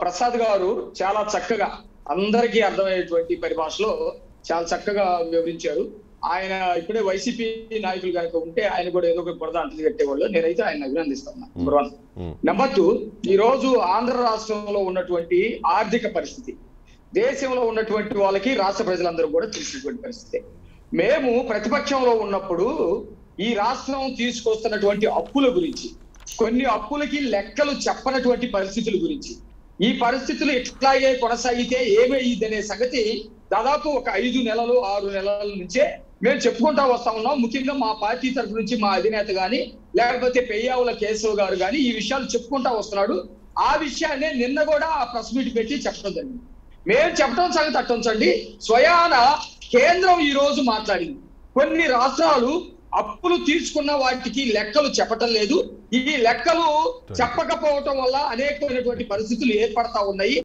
ప్రసాద్ గారు చాలా చక్కగా అందరికీ అర్థమయ్యేటువంటి పరిభాషలో చాలా చక్కగా వివరించారు ఆయన ఇప్పుడే వైసీపీ నాయకులు కనుక ఉంటే ఆయన కూడా ఏదో ఒక బురద అంటది కట్టేవాళ్ళు నేనైతే ఆయన అభినందిస్తాను number one um, number two ఈ రోజు ఆంధ్ర రాష్ట్రంలో ఉన్నటువంటి ఆర్థిక పరిస్థితి దేశంలో ఉన్నటువంటి వాళ్ళకి రాష్ట్ర ప్రజలందరూ కూడా తెలిసినటువంటి పరిస్థితి మేము ప్రతిపక్షంలో ఉన్నప్పుడు ఈ రాష్ట్రం తీసుకొస్తున్నటువంటి అప్పుల గురించి కొన్ని అప్పులకి లెక్కలు చెప్పనటువంటి పరిస్థితుల గురించి ఈ పరిస్థితులు ఇట్లాగే కొనసాగితే ఏమయ్యిద్దనే సంగతి దాదాపు ఒక ఐదు నెలలు ఆరు నెలల నుంచే మేము చెప్పుకుంటా వస్తా ఉన్నాం ముఖ్యంగా మా పార్టీ తరఫు నుంచి మా అధినేత గాని లేకపోతే పెయ్యావుల కేశవ్ గారు గాని ఈ విషయాలు చెప్పుకుంటా వస్తున్నాడు ఆ విషయాన్ని నిన్న కూడా ఆ ప్రెస్ మీట్ పెట్టి చెప్పడం జరిగింది మేము చెప్పడం సంగతి అట్టుంచండి స్వయాన కేంద్రం ఈ రోజు మాట్లాడింది కొన్ని రాష్ట్రాలు అప్పులు తీసుకున్న వాటికి లెక్కలు చెప్పటం లేదు ఈ లెక్కలు చెప్పకపోవటం వల్ల అనేకమైనటువంటి పరిస్థితులు ఏర్పడతా ఉన్నాయి